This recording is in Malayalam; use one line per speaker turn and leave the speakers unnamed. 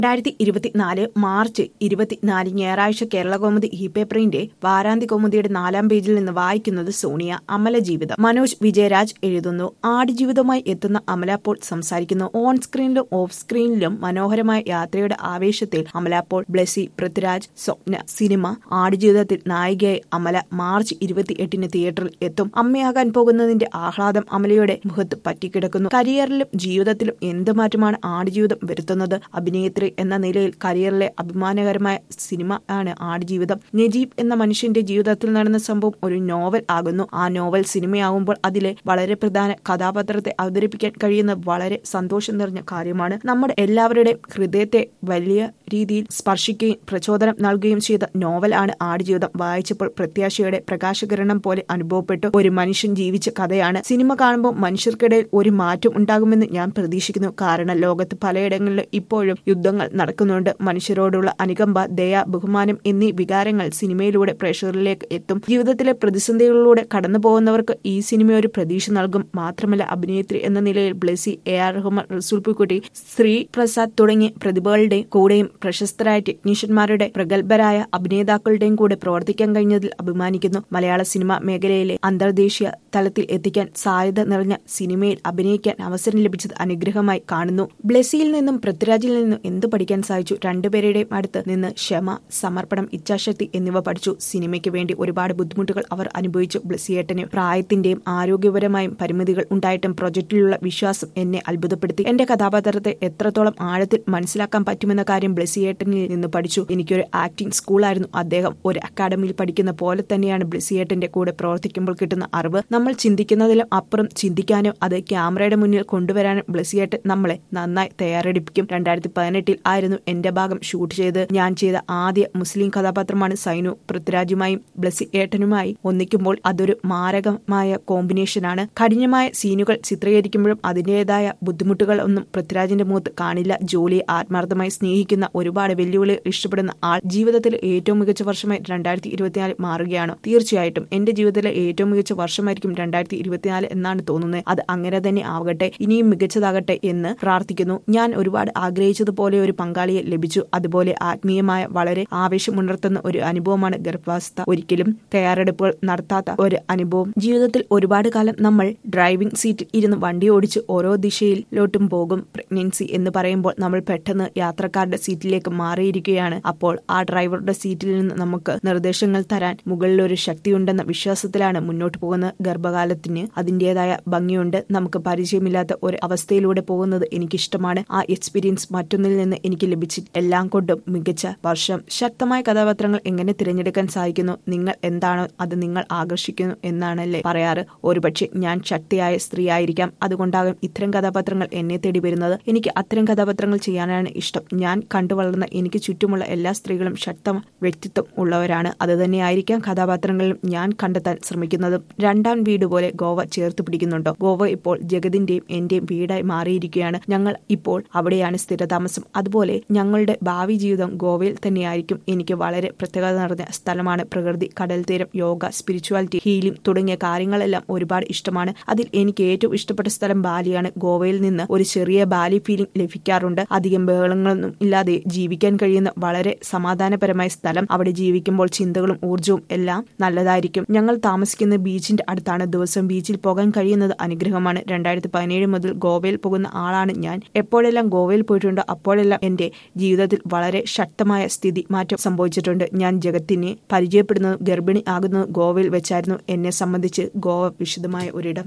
രണ്ടായിരത്തി ഇരുപത്തിനാല് മാർച്ച് ഇരുപത്തിനാല് ഞായറാഴ്ച കേരള കൗമുദി ഇ പേപ്പറിന്റെ വാരാന്ത്യ കൗമുദിയുടെ നാലാം പേജിൽ നിന്ന് വായിക്കുന്നത് സോണിയ അമല ജീവിതം മനോജ് വിജയരാജ് എഴുതുന്നു ആടുജീവിതമായി എത്തുന്ന അമല പോൾ സംസാരിക്കുന്നു ഓൺ സ്ക്രീനിലും ഓഫ് സ്ക്രീനിലും മനോഹരമായ യാത്രയുടെ ആവേശത്തിൽ അമല പോൾ ബ്ലെസി പൃഥ്വിരാജ് സ്വപ്ന സിനിമ ആടുജീവിതത്തിൽ നായികയായി അമല മാർച്ച് ഇരുപത്തിയെട്ടിന് തിയേറ്ററിൽ എത്തും അമ്മയാകാൻ പോകുന്നതിന്റെ ആഹ്ലാദം അമലയുടെ മുഖത്ത് പറ്റിക്കിടക്കുന്നു കരിയറിലും ജീവിതത്തിലും എന്ത് മാറ്റമാണ് ആടുജീവിതം വരുത്തുന്നത് അഭിനേത്രി എന്ന നിലയിൽ കരിയറിലെ അഭിമാനകരമായ സിനിമ ആണ് ആടുജീവിതം നജീബ് എന്ന മനുഷ്യന്റെ ജീവിതത്തിൽ നടന്ന സംഭവം ഒരു നോവൽ ആകുന്നു ആ നോവൽ സിനിമയാകുമ്പോൾ അതിലെ വളരെ പ്രധാന കഥാപാത്രത്തെ അവതരിപ്പിക്കാൻ കഴിയുന്ന വളരെ സന്തോഷം നിറഞ്ഞ കാര്യമാണ് നമ്മുടെ എല്ലാവരുടെയും ഹൃദയത്തെ വലിയ രീതിയിൽ സ്പർശിക്കുകയും പ്രചോദനം നൽകുകയും ചെയ്ത നോവലാണ് ആടുജീവിതം വായിച്ചപ്പോൾ പ്രത്യാശയുടെ പ്രകാശകിരണം പോലെ അനുഭവപ്പെട്ടു ഒരു മനുഷ്യൻ ജീവിച്ച കഥയാണ് സിനിമ കാണുമ്പോൾ മനുഷ്യർക്കിടയിൽ ഒരു മാറ്റം ഉണ്ടാകുമെന്ന് ഞാൻ പ്രതീക്ഷിക്കുന്നു കാരണം ലോകത്ത് പലയിടങ്ങളിലും ഇപ്പോഴും യുദ്ധങ്ങൾ നടക്കുന്നുണ്ട് മനുഷ്യരോടുള്ള അനുകമ്പ ദയ ബഹുമാനം എന്നീ വികാരങ്ങൾ സിനിമയിലൂടെ പ്രേക്ഷകരിലേക്ക് എത്തും ജീവിതത്തിലെ പ്രതിസന്ധികളിലൂടെ കടന്നു പോകുന്നവർക്ക് ഈ സിനിമ ഒരു പ്രതീക്ഷ നൽകും മാത്രമല്ല അഭിനേത്രി എന്ന നിലയിൽ ബ്ലെസി എ ആർ റഹ്മാൻ റസൂൽ പുക്കുട്ടി ശ്രീ പ്രസാദ് തുടങ്ങിയ പ്രതിഭകളുടെയും കൂടെയും പ്രശസ്തരായ ടെക്നീഷ്യന്മാരുടെ പ്രഗത്ഭരായ അഭിനേതാക്കളുടെയും കൂടെ പ്രവർത്തിക്കാൻ കഴിഞ്ഞതിൽ അഭിമാനിക്കുന്നു മലയാള സിനിമാ മേഖലയിലെ അന്തർദേശീയ തലത്തിൽ എത്തിക്കാൻ സാധ്യത നിറഞ്ഞ സിനിമയിൽ അഭിനയിക്കാൻ അവസരം ലഭിച്ചത് അനുഗ്രഹമായി കാണുന്നു ബ്ലെസിയിൽ നിന്നും പൃഥ്വിരാജിൽ നിന്നും എന്ത് പഠിക്കാൻ സാധിച്ചു രണ്ടുപേരുടെയും അടുത്ത് നിന്ന് ക്ഷമ സമർപ്പണം ഇച്ഛാശക്തി എന്നിവ പഠിച്ചു സിനിമയ്ക്ക് വേണ്ടി ഒരുപാട് ബുദ്ധിമുട്ടുകൾ അവർ അനുഭവിച്ചു ബ്ലെസിയേട്ടന് പ്രായത്തിന്റെയും ആരോഗ്യപരമായും പരിമിതികൾ ഉണ്ടായിട്ടും പ്രൊജക്ടിലുള്ള വിശ്വാസം എന്നെ അത്ഭുതപ്പെടുത്തി എന്റെ കഥാപാത്രത്തെ എത്രത്തോളം ആഴത്തിൽ മനസ്സിലാക്കാൻ പറ്റുമെന്ന കാര്യം ബ്ലെസിയേട്ടനിൽ നിന്ന് പഠിച്ചു എനിക്കൊരു ആക്ടിംഗ് സ്കൂളായിരുന്നു അദ്ദേഹം ഒരു അക്കാഡമിയിൽ പഠിക്കുന്ന പോലെ തന്നെയാണ് ബ്ലെസിയേട്ടന്റെ കൂടെ പ്രവർത്തിക്കുമ്പോൾ കിട്ടുന്ന അറിവ് നമ്മൾ ചിന്തിക്കുന്നതിലും അപ്പുറം ചിന്തിക്കാനും അത് ക്യാമറയുടെ മുന്നിൽ കൊണ്ടുവരാനും ബ്ലെസിയേട്ടൻ നമ്മളെ നന്നായി തയ്യാറെടുപ്പിക്കും രണ്ടായിരത്തി പതിനെട്ടിൽ ആയിരുന്നു എന്റെ ഭാഗം ഷൂട്ട് ചെയ്ത് ഞാൻ ചെയ്ത ആദ്യ മുസ്ലിം കഥാപാത്രമാണ് സൈനു പൃഥ്വിരാജുമായും ബ്ലസി ഏട്ടനുമായി ഒന്നിക്കുമ്പോൾ അതൊരു മാരകമായ കോമ്പിനേഷനാണ് കഠിനമായ സീനുകൾ ചിത്രീകരിക്കുമ്പോഴും അതിന്റേതായ ബുദ്ധിമുട്ടുകൾ ഒന്നും പൃഥ്വിരാജിന്റെ മുഖത്ത് കാണില്ല ജോലിയെ ആത്മാർത്ഥമായി സ്നേഹിക്കുന്ന ഒരുപാട് വെല്ലുവിളി ഇഷ്ടപ്പെടുന്ന ആൾ ജീവിതത്തിലെ ഏറ്റവും മികച്ച വർഷമായി രണ്ടായിരത്തി ഇരുപത്തിനാല് മാറുകയാണ് തീർച്ചയായിട്ടും എന്റെ ജീവിതത്തിലെ ഏറ്റവും മികച്ച വർഷമായിരിക്കും രണ്ടായിരത്തി ഇരുപത്തിനാല് എന്നാണ് തോന്നുന്നത് അത് അങ്ങനെ തന്നെ ആവട്ടെ ഇനിയും മികച്ചതാകട്ടെ എന്ന് പ്രാർത്ഥിക്കുന്നു ഞാൻ ഒരുപാട് ആഗ്രഹിച്ചതുപോലെ ഒരു പങ്കാളിയെ ലഭിച്ചു അതുപോലെ ആത്മീയമായ വളരെ ആവേശമുണർത്തുന്ന ഒരു അനുഭവമാണ് ഗർഭാവസ്ഥ ഒരിക്കലും തയ്യാറെടുപ്പുകൾ നടത്താത്ത ഒരു അനുഭവം ജീവിതത്തിൽ ഒരുപാട് കാലം നമ്മൾ ഡ്രൈവിംഗ് സീറ്റിൽ ഇരുന്ന് വണ്ടി ഓടിച്ച് ഓരോ ദിശയിലോട്ടും പോകും പ്രഗ്നൻസി എന്ന് പറയുമ്പോൾ നമ്മൾ പെട്ടെന്ന് യാത്രക്കാരുടെ സീറ്റിലേക്ക് മാറിയിരിക്കുകയാണ് അപ്പോൾ ആ ഡ്രൈവറുടെ സീറ്റിൽ നിന്ന് നമുക്ക് നിർദ്ദേശങ്ങൾ തരാൻ മുകളിൽ ഒരു ശക്തിയുണ്ടെന്ന വിശ്വാസത്തിലാണ് മുന്നോട്ട് പോകുന്നത് ഗർഭകാലത്തിന് അതിൻ്റെതായ ഭംഗിയുണ്ട് നമുക്ക് പരിചയമില്ലാത്ത ഒരു അവസ്ഥയിലൂടെ പോകുന്നത് എനിക്കിഷ്ടമാണ് ആ എക്സ്പീരിയൻസ് മറ്റൊന്നിൽ നിന്ന് എനിക്ക് ലഭിച്ചു എല്ലാം കൊണ്ടും മികച്ച വർഷം ശക്തമായ കഥാപാത്രങ്ങൾ എങ്ങനെ തിരഞ്ഞെടുക്കാൻ സാധിക്കുന്നു നിങ്ങൾ എന്താണോ അത് നിങ്ങൾ ആകർഷിക്കുന്നു എന്നാണല്ലേ പറയാറ് ഒരുപക്ഷെ ഞാൻ ശക്തിയായ സ്ത്രീ ആയിരിക്കാം അതുകൊണ്ടാകും ഇത്തരം കഥാപാത്രങ്ങൾ എന്നെ തേടി വരുന്നത് എനിക്ക് അത്തരം കഥാപാത്രങ്ങൾ ചെയ്യാനാണ് ഇഷ്ടം ഞാൻ കണ്ടുവളർന്ന എനിക്ക് ചുറ്റുമുള്ള എല്ലാ സ്ത്രീകളും ശക്ത വ്യക്തിത്വം ഉള്ളവരാണ് അത് തന്നെയായിരിക്കാം കഥാപാത്രങ്ങളിലും ഞാൻ കണ്ടെത്താൻ ശ്രമിക്കുന്നതും രണ്ടാം വീട് പോലെ ഗോവ ചേർത്ത് പിടിക്കുന്നുണ്ടോ ഗോവ ഇപ്പോൾ ജഗതിന്റെയും എന്റെയും വീടായി മാറിയിരിക്കുകയാണ് ഞങ്ങൾ ഇപ്പോൾ അവിടെയാണ് സ്ഥിരതാമസം അതുപോലെ ഞങ്ങളുടെ ഭാവി ജീവിതം ഗോവയിൽ തന്നെയായിരിക്കും എനിക്ക് വളരെ പ്രത്യേകത നിറഞ്ഞ സ്ഥലമാണ് പ്രകൃതി കടൽ തീരം യോഗ സ്പിരിച്വാലിറ്റി ഹീലിംഗ് തുടങ്ങിയ കാര്യങ്ങളെല്ലാം ഒരുപാട് ഇഷ്ടമാണ് അതിൽ എനിക്ക് ഏറ്റവും ഇഷ്ടപ്പെട്ട സ്ഥലം ബാലിയാണ് ഗോവയിൽ നിന്ന് ഒരു ചെറിയ ബാലി ഫീലിംഗ് ലഭിക്കാറുണ്ട് അധികം ബഹളങ്ങളൊന്നും ഇല്ലാതെ ജീവിക്കാൻ കഴിയുന്ന വളരെ സമാധാനപരമായ സ്ഥലം അവിടെ ജീവിക്കുമ്പോൾ ചിന്തകളും ഊർജവും എല്ലാം നല്ലതായിരിക്കും ഞങ്ങൾ താമസിക്കുന്ന ബീച്ചിന്റെ അടുത്താണ് ദിവസം ബീച്ചിൽ പോകാൻ കഴിയുന്നത് അനുഗ്രഹമാണ് രണ്ടായിരത്തി പതിനേഴ് മുതൽ ഗോവയിൽ പോകുന്ന ആളാണ് ഞാൻ എപ്പോഴെല്ലാം ഗോവയിൽ പോയിട്ടുണ്ടോ അപ്പോഴെല്ലാം എന്റെ ജീവിതത്തിൽ വളരെ ശക്തമായ സ്ഥിതി മാറ്റം സംഭവിച്ചിട്ടുണ്ട് ഞാൻ ജഗത്തിനെ പരിചയപ്പെടുന്നതും ഗർഭിണി ആകുന്നതും ഗോവയിൽ വെച്ചായിരുന്നു എന്നെ സംബന്ധിച്ച് ഗോവ വിശദമായ ഒരിടം